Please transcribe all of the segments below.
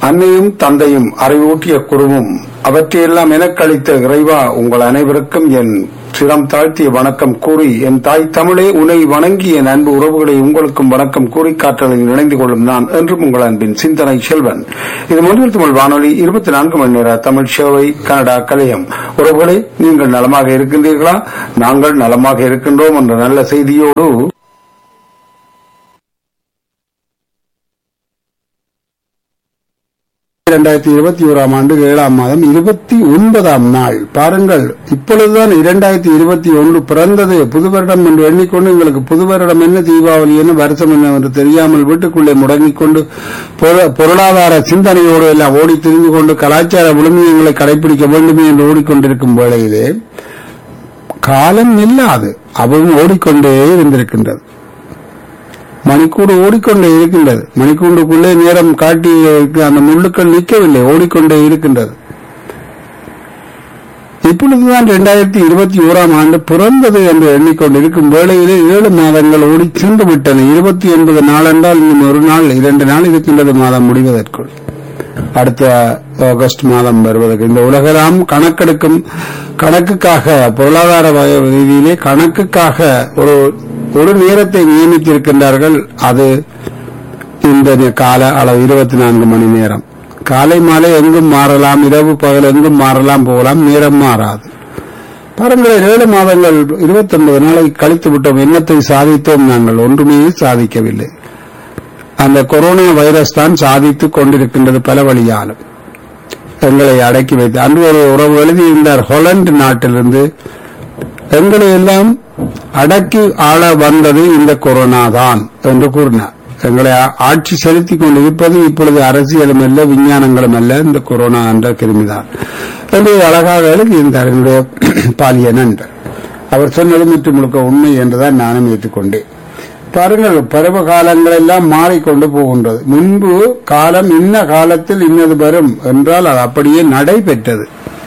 அன்னையும் தந்தையும் அறிவூட்டிய குருவும் அவற்றையெல்லாம் எனக்களித்த இறைவா உங்கள் அனைவருக்கும் என் சிரம் தாழ்த்திய வணக்கம் கூறி என் தாய் தமிழே உன்னை வணங்கி என் அன்பு உறவுகளை உங்களுக்கும் வணக்கம் கூறி காற்றலில் இணைந்து கொள்ளும் நான் என்றும் உங்கள் அன்பின் சிந்தனை செல்வன் இது முதல் தமிழ் வானொலி இருபத்தி நான்கு மணி நேர தமிழ் சேவை கனடா கலையம் உறவுகளை நீங்கள் நலமாக இருக்கின்றீர்களா நாங்கள் நலமாக இருக்கின்றோம் என்ற நல்ல செய்தியோடு இரண்டாயிரத்தி இருபத்தி ஓராம் ஆண்டு ஏழாம் மாதம் இருபத்தி ஒன்பதாம் நாள் பாருங்கள் இப்பொழுதுதான் இரண்டாயிரத்தி இருபத்தி ஒன்று பிறந்தது புது வருடம் என்று எண்ணிக்கொண்டு எங்களுக்கு புது வருடம் என்ன தீபாவளி என்ன வருஷம் என்ன என்று தெரியாமல் வீட்டுக்குள்ளே முடங்கிக் கொண்டு பொரு- பொருளாதார சிந்தனையோடு எல்லாம் ஓடி திரிந்து கொண்டு கலாச்சார விழுமியங்களை கடைபிடிக்க வேண்டுமே என்று ஓடிக்கொண்டிருக்கும் வேளையிலே காலம் இல்லாது அதுவும் ஓடிக்கொண்டே இருந்திருக்கின்றது மணிக்கூடு ஓடிக்கொண்டே இருக்கின்றது மணிக்கூண்டுக்குள்ளே நேரம் காட்டி இருக்க அந்த முள்ளுக்கள் நிற்கவில்லை ஓடிக்கொண்டே இருக்கின்றது இப்பொழுதுதான் இரண்டாயிரத்தி இருபத்தி ஓராம் ஆண்டு பிறந்தது என்று எண்ணிக்கொண்டிருக்கும் வேளையிலே ஏழு மாதங்கள் ஓடி சென்று விட்டன இருபத்தி ஒன்பது நாள் என்றால் இன்னும் ஒரு நாள் இரண்டு நாள் இருக்கின்றது மாதம் முடிவதற்குள் அடுத்த ஆகஸ்ட் மாதம் வருவதற்கு இந்த உலகெல்லாம் கணக்கெடுக்கும் கணக்குக்காக பொருளாதார வகை- ரீதியிலே கணக்குக்காக ஒரு ஒரு நேரத்தை நியமித்திருக்கின்றார்கள் அது இந்த நே- கால அளவு இருபத்தி நான்கு மணி நேரம் காலை மாலை எங்கும் மாறலாம் இரவு பகல் எங்கும் மாறலாம் போகலாம் நேரம் மாறாது பாருங்கள் ஏழு மாதங்கள் இருபத்தி ஒன்பது நாளை கழித்து விட்டோம் என்னத்தை சாதித்தோம் நாங்கள் ஒன்றுமே சாதிக்கவில்லை அந்த கொரோனா வைரஸ் தான் சாதித்துக் கொண்டிருக்கின்றது பல வழியாலும் எங்களை அடக்கி வைத்து அன்று ஒரு உறவு எழுதியிருந்தார் ஹொலந்து நாட்டிலிருந்து எங்களை எல்லாம் அடக்கி ஆள வந்தது இந்த கொரோனா தான் என்று கூறினார் எங்களை ஆ- ஆட்சி செலுத்திக் கொண்டிருப்பது இப்பொழுது அரசியலும் அல்ல விஞ்ஞானங்களும் அல்ல இந்த கொரோனா என்ற கிருமிதான் என்று அழகாக எழுதியிருந்தார் என்னுடைய பாலிய நண்பர் அவர் சொன்னது முற்று முழுக்க உண்மை என்றுதான் நானும் ஏற்றுக்கொண்டேன் பாருங்கள் பருவ காலங்கள் எல்லாம் மாறிக்கொண்டு போகின்றது முன்பு காலம் இன்ன காலத்தில் இன்னது வரும் என்றால் அது அப்படியே நடைபெற்றது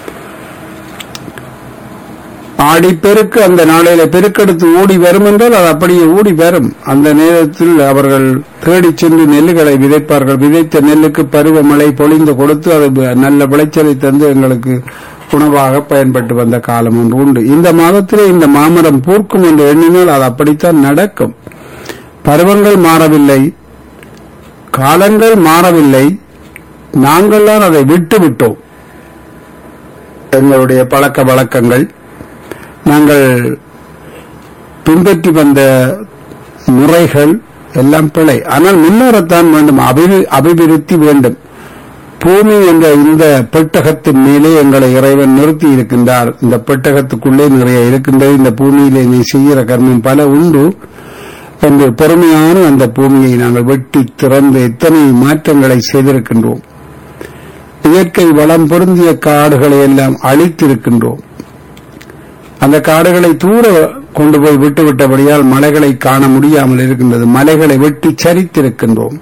ஆடிப்பெருக்கு அந்த நாளையில பெருக்கெடுத்து ஓடி வரும் என்றால் அது அப்படியே ஓடி வரும் அந்த நேரத்தில் அவர்கள் தேடிச் சென்று நெல்லுகளை விதைப்பார்கள் விதைத்த நெல்லுக்கு பருவமழை பொழிந்து கொடுத்து அது ப- நல்ல விளைச்சலை தந்து எங்களுக்கு உணவாக பயன்பட்டு வந்த காலம் ஒன்று உண்டு இந்த மாதத்திலே இந்த மாமரம் பூர்க்கும் என்று எண்ணினால் அது அப்படித்தான் நடக்கும் பருவங்கள் மாறவில்லை காலங்கள் மாறவில்லை நாங்கள் தான் அதை விட்டு விட்டோம் எங்களுடைய பழக்க வழக்கங்கள் நாங்கள் பின்பற்றி வந்த முறைகள் எல்லாம் பிழை ஆனால் முன்னேறத்தான் வேண்டும் அபிவி- அபிவிருத்தி வேண்டும் பூமி என்ற இந்த பெட்டகத்தின் மேலே எங்களை இறைவன் நிறுத்தி இருக்கின்றார் இந்த பெட்டகத்துக்குள்ளே நிறைய இருக்கின்றது இந்த பூமியிலே நீ செய்கிற கர்மம் பல உண்டு என்று பொறுமையான அந்த பூமியை நாங்கள் வெட்டி திறந்து எத்தனை மாற்றங்களை செய்திருக்கின்றோம் இயற்கை வளம் பொருந்திய காடுகளை எல்லாம் அழித்திருக்கின்றோம் அந்த காடுகளை தூர கொண்டு போய் விட்டுவிட்டபடியால் மலைகளை காண முடியாமல் இருக்கின்றது மலைகளை வெட்டி சரித்திருக்கின்றோம்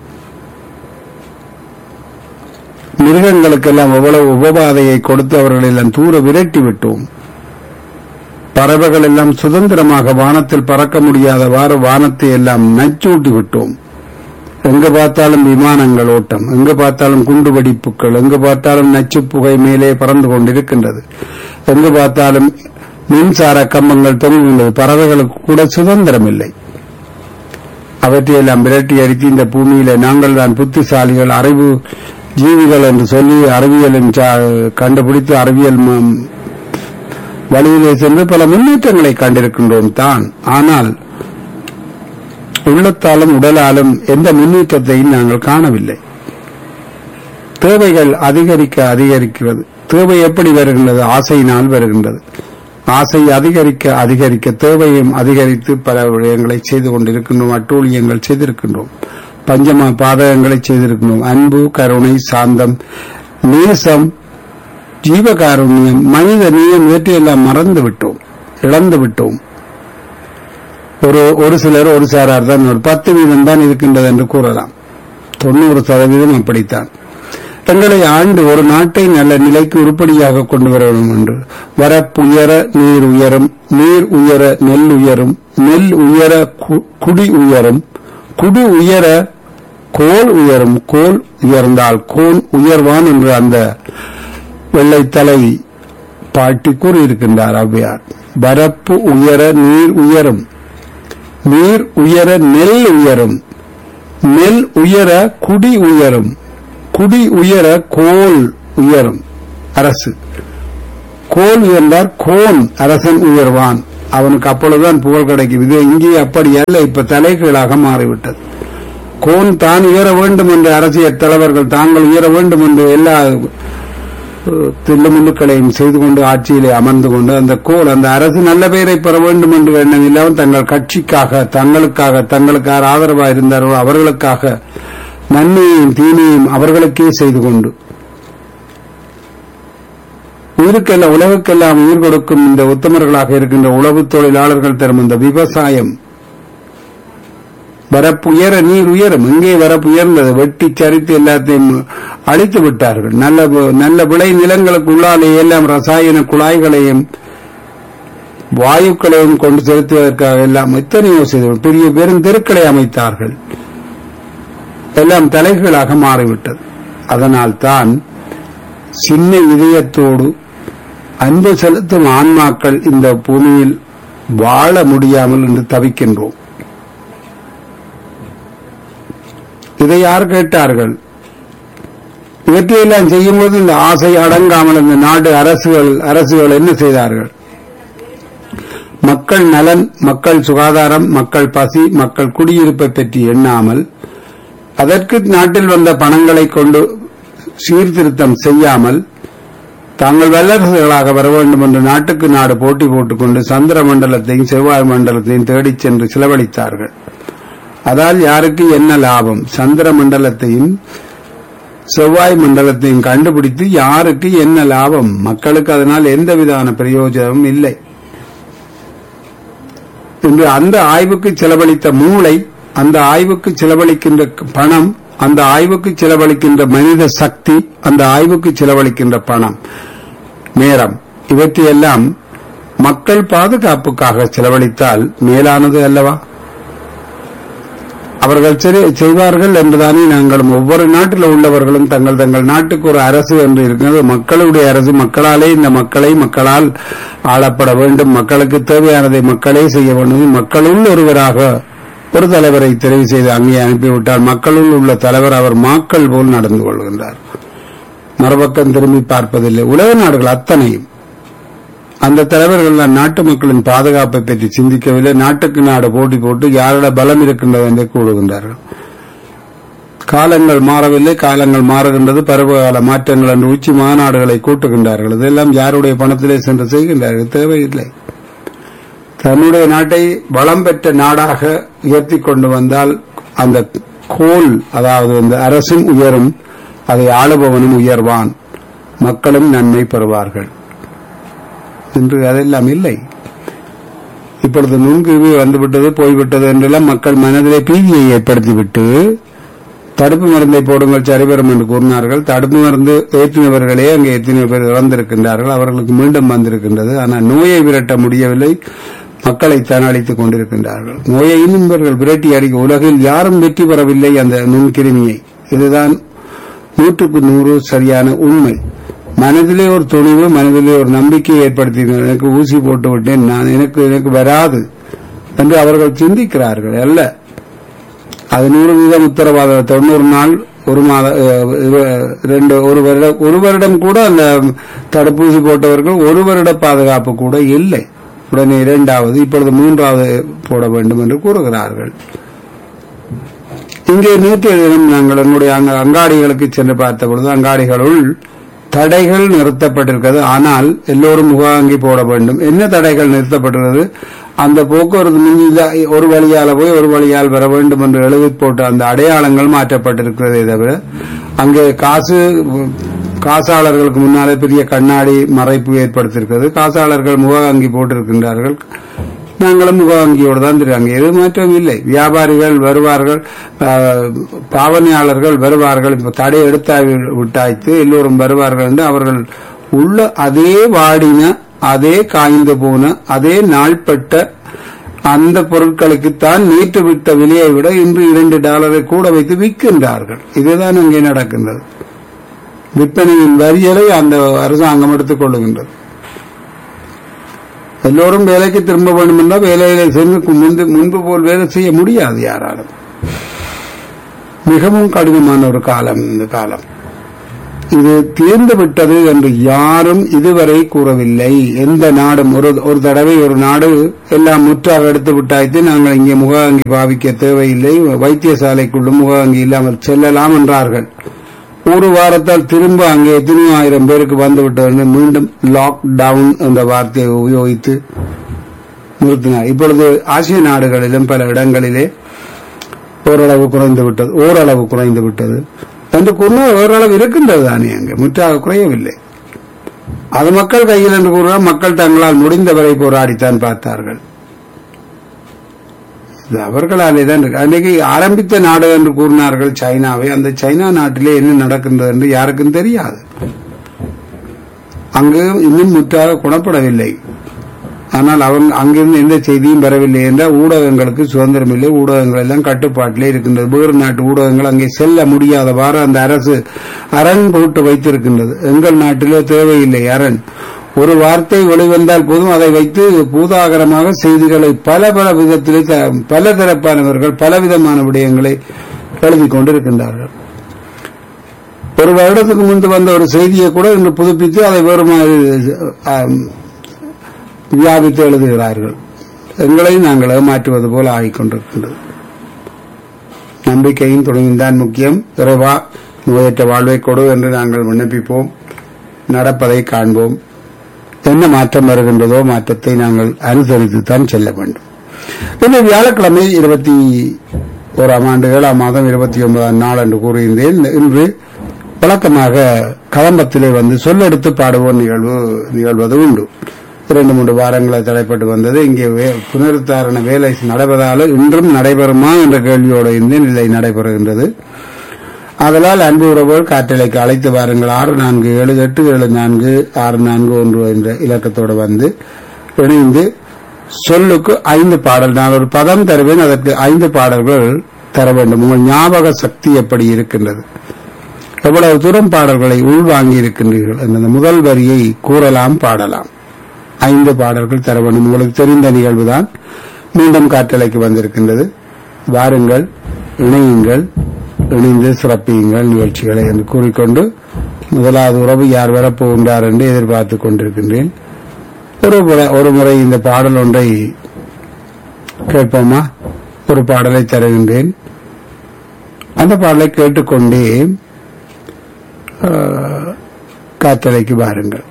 மிருகங்களுக்கெல்லாம் எவ்வளவு உபபாதையை கொடுத்து அவர்களை எல்லாம் தூர விரட்டி விட்டோம் பறவைகள் எல்லாம் சுதந்திரமாக வானத்தில் பறக்க முடியாதவாறு வானத்தை எல்லாம் நச்சூட்டி விட்டோம் எங்க பார்த்தாலும் விமானங்கள் ஓட்டம் எங்க பார்த்தாலும் குண்டு வெடிப்புகள் எங்க பார்த்தாலும் நச்சு புகை மேலே பறந்து கொண்டிருக்கின்றது எங்க பார்த்தாலும் மின்சார கம்பங்கள் தொங்குகின்றது பறவைகளுக்கு கூட சுதந்திரம் இல்லை அவற்றையெல்லாம் விரட்டி அடித்து இந்த பூமியில நாங்கள் தான் புத்திசாலிகள் அறிவு ஜீவிகள் என்று சொல்லி அறிவியலின் சா- கண்டுபிடித்து அறிவியல் ம- வழியிலே சென்று பல முன்னேற்றங்களை கண்டிருக்கின்றோம் தான் ஆனால் உள்ளத்தாலும் உடலாலும் எந்த முன்னேற்றத்தையும் நாங்கள் காணவில்லை தேவைகள் அதிகரிக்க அதிகரிக்கிறது தேவை எப்படி வருகின்றது ஆசையினால் வருகின்றது ஆசை அதிகரிக்க அதிகரிக்க தேவையும் அதிகரித்து பல விடயங்களை செய்து கொண்டிருக்கின்றோம் அட்டூழியங்கள் செய்திருக்கின்றோம் பஞ்சம பாதகங்களை செய்திருக்கின்றோம் அன்பு கருணை சாந்தம் நேசம் ஜீவகாருண்யம் மனித நேயம் இவற்றையெல்லாம் மறந்து விட்டோம் இழந்து விட்டோம் ஒரு ஒரு சிலர் ஒரு சாரார் தான் ஒரு பத்து வீதம் தான் இருக்கின்றது என்று கூறலாம் தொண்ணூறு சதவீதம் அப்படித்தான் தங்களை ஆண்டு ஒரு நாட்டை நல்ல நிலைக்கு உருப்படியாக கொண்டு வர வேண்டும் என்று வரப்புயர நீர் உயரும் நீர் உயர நெல் உயரும் நெல் உயர கு- குடி உயரும் குடி உயர கோல் உயரும் கோல் உயர்ந்தால் கோன் உயர்வான் என்று அந்த வெள்ளைத்தலை பாட்டி கூறியிருக்கின்றார் ஔவையார் வரப்பு உயர நீர் உயரும் நீர் உயர நெல் உயரும் நெல் உயர குடி உயரும் குடி உயர கோல் உயரும் அரசு கோல் உயர்ந்தார் கோன் அரசன் உயர்வான் அவனுக்கு அப்பொழுதுதான் புகழ் கிடைக்கும் இது இங்கே அப்படி அல்ல இப்ப தலைகீழாக மாறிவிட்டது கோன் தான் உயர வேண்டும் என்று அரசியல் தலைவர்கள் தாங்கள் உயர வேண்டும் என்று எல்லா அஹ், தில்லுமுள்ளுக்களையும் செய்து கொண்டு ஆட்சியிலே அமர்ந்து கொண்டு அந்த கோல் அந்த அரசு நல்ல பெயரை பெற வேண்டும் என்று எண்ணம் இல்லாமல் தங்கள் கட்சிக்காக தங்களுக்காக தங்களுக்காக ஆதரவாக இருந்தார்களோ அவர்களுக்காக நன்மையையும் தீமையையும் அவர்களுக்கே செய்து கொண்டு உயிருக்கெல்லாம் உலகுக்கெல்லாம் உயிர் கொடுக்கும் இந்த உத்தமர்களாக இருக்கின்ற உழவு தொழிலாளர்கள் தரும் இந்த விவசாயம் வரப்பு உயர நீர் உயரும் இங்கே வரப்பு உயர்ந்தது வெட்டி சரித்து எல்லாத்தையும் அழித்து விட்டார்கள் நல்ல நல்ல விளை நிலங்களுக்கு உள்ளாலே எல்லாம் ரசாயன குழாய்களையும் வாயுக்களையும் கொண்டு செலுத்துவதற்காக எல்லாம் எத்தனையோ செய்து பெரிய பெரும் தெருக்களை அமைத்தார்கள் எல்லாம் தலைகளாக மாறிவிட்டது அதனால் தான் சின்ன இதயத்தோடு அன்பு செலுத்தும் ஆன்மாக்கள் இந்த பூமியில் வாழ முடியாமல் என்று தவிக்கின்றோம் இதை யார் கேட்டார்கள் இவற்றையெல்லாம் செய்யும்போது இந்த ஆசை அடங்காமல் இந்த நாடு அரசுகள் அரசுகள் என்ன செய்தார்கள் மக்கள் நலன் மக்கள் சுகாதாரம் மக்கள் பசி மக்கள் குடியிருப்பை பற்றி எண்ணாமல் அதற்கு நாட்டில் வந்த பணங்களை கொண்டு சீர்திருத்தம் செய்யாமல் தாங்கள் வல்லரசுகளாக வர வேண்டும் என்று நாட்டுக்கு நாடு போட்டி போட்டுக்கொண்டு சந்திர மண்டலத்தையும் செவ்வாய் மண்டலத்தையும் தேடிச் சென்று செலவழித்தார்கள் அதால் யாருக்கு என்ன லாபம் சந்திர மண்டலத்தையும் செவ்வாய் மண்டலத்தையும் கண்டுபிடித்து யாருக்கு என்ன லாபம் மக்களுக்கு அதனால் எந்த விதமான பிரயோஜனமும் இல்லை இன்று அந்த ஆய்வுக்கு செலவழித்த மூளை அந்த ஆய்வுக்கு செலவழிக்கின்ற பணம் அந்த ஆய்வுக்கு செலவழிக்கின்ற மனித சக்தி அந்த ஆய்வுக்கு செலவழிக்கின்ற பணம் நேரம் இவற்றையெல்லாம் மக்கள் பாதுகாப்புக்காக செலவழித்தால் மேலானது அல்லவா அவர்கள் சரி- செய்வார்கள் என்றுதானே நாங்களும் ஒவ்வொரு நாட்டில் உள்ளவர்களும் தங்கள் தங்கள் நாட்டுக்கு ஒரு அரசு என்று இருக்கிறது மக்களுடைய அரசு மக்களாலே இந்த மக்களை மக்களால் ஆளப்பட வேண்டும் மக்களுக்கு தேவையானதை மக்களே செய்ய வேண்டும் மக்களுள் ஒருவராக ஒரு தலைவரை தெரிவு செய்து அங்கே அனுப்பிவிட்டால் மக்களுள் உள்ள தலைவர் அவர் மாக்கள் போல் நடந்து கொள்கின்றார் மறுபக்கம் திரும்பி பார்ப்பதில்லை உலக நாடுகள் அத்தனையும் அந்த தலைவர்கள் தான் நாட்டு மக்களின் பாதுகாப்பை பற்றி சிந்திக்கவில்லை நாட்டுக்கு நாடு போட்டி போட்டு யாரோட பலம் இருக்கின்றது என்று கூறுகின்றார்கள் காலங்கள் மாறவில்லை காலங்கள் மாறுகின்றது பருவகால மாற்றங்கள் என்று உச்சி மாநாடுகளை கூட்டுகின்றார்கள் இதெல்லாம் யாருடைய பணத்திலே சென்று செய்கின்றார்கள் தேவையில்லை தன்னுடைய நாட்டை வளம் பெற்ற நாடாக உயர்த்தி கொண்டு வந்தால் அந்த கோல் அதாவது அந்த அரசும் உயரும் அதை ஆளுபவனும் உயர்வான் மக்களும் நன்மை பெறுவார்கள் இன்று அதெல்லாம் இல்லை இப்பொழுது நுண்கிருமி வந்துவிட்டது போய்விட்டது என்றெல்லாம் மக்கள் மனதிலே பீதியை ஏற்படுத்திவிட்டு தடுப்பு மருந்தை போடுங்கள் சரிபெறும் என்று கூறினார்கள் தடுப்பு மருந்து ஏற்றினவர்களே அங்கே எத்தனை பேர் இறந்திருக்கின்றார்கள் அவர்களுக்கு மீண்டும் வந்திருக்கின்றது ஆனால் நோயை விரட்ட முடியவில்லை மக்களை அழித்துக் கொண்டிருக்கின்றார்கள் நோயை இன்னும் இவர்கள் விரட்டி அடிக்க உலகில் யாரும் வெற்றி பெறவில்லை அந்த நுண்கிருமியை இதுதான் நூற்றுக்கு நூறு சரியான உண்மை மனதிலே ஒரு துணிவு மனதிலே ஒரு நம்பிக்கை ஏற்படுத்தி எனக்கு ஊசி போட்டு விட்டேன் நான் எனக்கு எனக்கு வராது என்று அவர்கள் சிந்திக்கிறார்கள் அல்ல அது நூறு வீதம் உத்தரவாதம் தொண்ணூறு நாள் ஒரு மாத அஹ், இவ- ரெண்டு ஒரு வருடம் ஒரு வருடம் கூட அந்த தடுப்பூசி போட்டவர்கள் ஒரு வருட பாதுகாப்பு கூட இல்லை உடனே இரண்டாவது இப்பொழுது மூன்றாவது போட வேண்டும் என்று கூறுகிறார்கள் இங்கே நேற்றைய தினம் நாங்கள் எங்களுடைய அங்க- அங்காடிகளுக்கு சென்று பார்த்த பொழுது அங்காடிகளுள் தடைகள் நிறுத்தப்பட்டிருக்கிறது ஆனால் எல்லோரும் முகாங்கி போட வேண்டும் என்ன தடைகள் நிறுத்தப்பட்டிருக்கிறது அந்த போக்குவரத்து மிஞ்சி ஒரு வழியால போய் ஒரு வழியால் வர வேண்டும் என்று எழுதி போட்ட அந்த அடையாளங்கள் மாற்றப்பட்டிருக்கிறதே தவிர அங்கே காசு காசாளர்களுக்கு முன்னாலே பெரிய கண்ணாடி மறைப்பு ஏற்படுத்தியிருக்கிறது காசாளர்கள் முகவாங்கி போட்டிருக்கின்றார்கள் நாங்களும் முகவாங்கியோடு தான் இருக்காங்க எது மாற்றம் இல்லை வியாபாரிகள் வருவார்கள் ஆஹ், பாவனையாளர்கள் வருவார்கள் இப்ப தடை எடுத்தா விட்டாய்த்து எல்லோரும் வருவார்கள் என்று அவர்கள் உள்ள அதே வாடின அதே காய்ந்து போன அதே நாள்பட்ட அந்த பொருட்களுக்குத்தான் நேற்று விட்ட விலையை விட இன்று இரண்டு டாலரை கூட வைத்து விற்கின்றார்கள் இதுதான் இங்கே நடக்கின்றது விற்பனையின் வரியலை அந்த அரசாங்கம் எடுத்துக் கொள்ளுகின்றது எல்லோரும் வேலைக்கு திரும்ப வேண்டும் என்றால் வேலையில சென்று முன்பு முன்பு போல் வேலை செய்ய முடியாது யாராலும் மிகவும் கடினமான ஒரு காலம் இந்த காலம் இது தீர்ந்து விட்டது என்று யாரும் இதுவரை கூறவில்லை எந்த நாடும் ஒரு ஒரு தடவை ஒரு நாடு எல்லாம் முற்றாக எடுத்து விட்டாய்த்து நாங்கள் இங்கே முகாங்கி பாவிக்க தேவையில்லை வைத்தியசாலைக்குள்ளும் முகாங்கி இல்லாமல் செல்லலாம் என்றார்கள் ஒரு வாரத்தால் திரும்ப அங்கே எத்தனை ஆயிரம் பேருக்கு வந்துவிட்டது மீண்டும் லாக் டவுன் என்ற வார்த்தையை உபயோகித்து நிறுத்தினார் இப்பொழுது ஆசிய நாடுகளிலும் பல இடங்களிலே ஓரளவு குறைந்து விட்டது ஓரளவு குறைந்து விட்டது என்று கூறினால் ஓரளவு இருக்கின்றது தானே அங்கே முற்றாக குறையவில்லை அது மக்கள் கையில் என்று கூறுகிறார் மக்கள் தங்களால் முடிந்தவரை போராடித்தான் பார்த்தார்கள் இது அவர்களாலே தான் இருக்கு அன்றைக்கு ஆரம்பித்த நாடு என்று கூறினார்கள் சைனாவை அந்த சைனா நாட்டிலே என்ன நடக்கின்றது என்று யாருக்கும் தெரியாது அங்கு இன்னும் முற்றாக குணப்படவில்லை ஆனால் அவங்க அங்கிருந்து எந்த செய்தியும் வரவில்லை என்றால் ஊடகங்களுக்கு சுதந்திரம் இல்லை ஊடகங்கள் எல்லாம் கட்டுப்பாட்டிலே இருக்கின்றது வேறு நாட்டு ஊடகங்கள் அங்கே செல்ல முடியாதவாறு அந்த அரசு அரண் போட்டு வைத்திருக்கின்றது எங்கள் நாட்டிலே தேவையில்லை அரண் ஒரு வார்த்தை வெளிவந்தால் போதும் அதை வைத்து பூதாகரமாக செய்திகளை பல பல விதத்திலே த- பல தரப்பானவர்கள் பலவிதமான விடயங்களை எழுதி கொண்டிருக்கின்றார்கள் ஒரு வருடத்துக்கு முன்பு வந்த ஒரு செய்தியை கூட இன்று புதுப்பித்து அதை வேறு மாதிரி ஆம், வியாபித்து எழுதுகிறார்கள் எங்களை நாங்கள் ஏமாற்றுவது போல ஆகிக்கொண்டிருக்கின்றது நம்பிக்கையும் துணையும் முக்கியம் இறைவா நோயற்ற வாழ்வை கொடு என்று நாங்கள் விண்ணப்பிப்போம் நடப்பதை காண்போம் என்ன மாற்றம் வருகின்றதோ மாற்றத்தை நாங்கள் அனுசரித்துத்தான் செல்ல வேண்டும் இந்த வியாழக்கிழமை இருபத்தி ஓராம் ஆண்டு ஏழாம் மாதம் இருபத்தி ஒன்பதாம் நாள் என்று கூறியிருந்தேன் இன்று வழக்கமாக கதம்பத்திலே வந்து சொல்லெடுத்து பாடுவோம் நிகழ்வு நிகழ்வது உண்டு இரண்டு மூன்று வாரங்களை தடைப்பட்டு வந்தது இங்கே வே- புனருத்தாரண வேலை நடப்பதால் இன்றும் நடைபெறுமா என்ற கேள்வியோடு இருந்தேன் இல்லை நடைபெறுகின்றது ஆதலால் அன்பு உறவுகள் காற்றலைக்கு அழைத்து வாருங்கள் ஆறு நான்கு ஏழு எட்டு ஏழு நான்கு ஆறு நான்கு ஒன்று என்ற இலக்கத்தோடு வந்து இணைந்து சொல்லுக்கு ஐந்து பாடல் நான் ஒரு பதம் தருவேன் அதற்கு ஐந்து பாடல்கள் தர வேண்டும் உங்கள் ஞாபக சக்தி எப்படி இருக்கின்றது எவ்வளவு தூரம் பாடல்களை உள்வாங்கி இருக்கின்றீர்கள் என்ற அந்த முதல் வரியை கூறலாம் பாடலாம் ஐந்து பாடல்கள் தர வேண்டும் உங்களுக்கு தெரிந்த நிகழ்வுதான் மீண்டும் காற்றலைக்கு வந்திருக்கின்றது வாருங்கள் இணையுங்கள் இணைந்து சிறப்பியுங்கள் நிகழ்ச்சிகளை என்று கூறிக்கொண்டு முதலாவது உறவு யார் வரப்போகின்றார் என்று எதிர்பார்த்துக் கொண்டிருக்கின்றேன் ஒரு முறை ஒரு முறை இந்த பாடல் ஒன்றை கேட்போமா ஒரு பாடலை தருகின்றேன் அந்த பாடலை கேட்டுக்கொண்டே ஆஹ், காற்றலைக்கு வாருங்கள்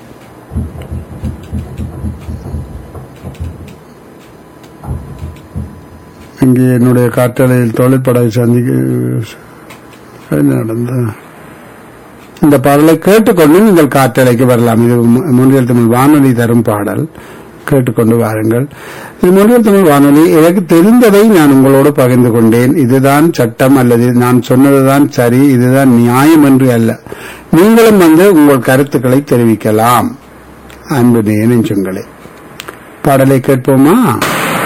இங்கே என்னுடைய காற்றலையில் தொழிற்படை சந்திக்க என்ன நடந்தது இந்த பாடலை கேட்டுக்கொண்டு நீங்கள் காற்றலைக்கு வரலாம் இது மு- முன்னில் தமிழ் வானொலி தரும் பாடல் கேட்டுக்கொண்டு வாருங்கள் இது முன்னில் தமிழ் வானொலி எனக்கு தெரிந்ததை நான் உங்களோடு பகிர்ந்து கொண்டேன் இதுதான் சட்டம் அல்லது நான் சொன்னதுதான் சரி இதுதான் நியாயம் என்று அல்ல நீங்களும் வந்து உங்கள் கருத்துக்களை தெரிவிக்கலாம் அன்பு நெஞ்சங்களே பாடலை கேட்போமா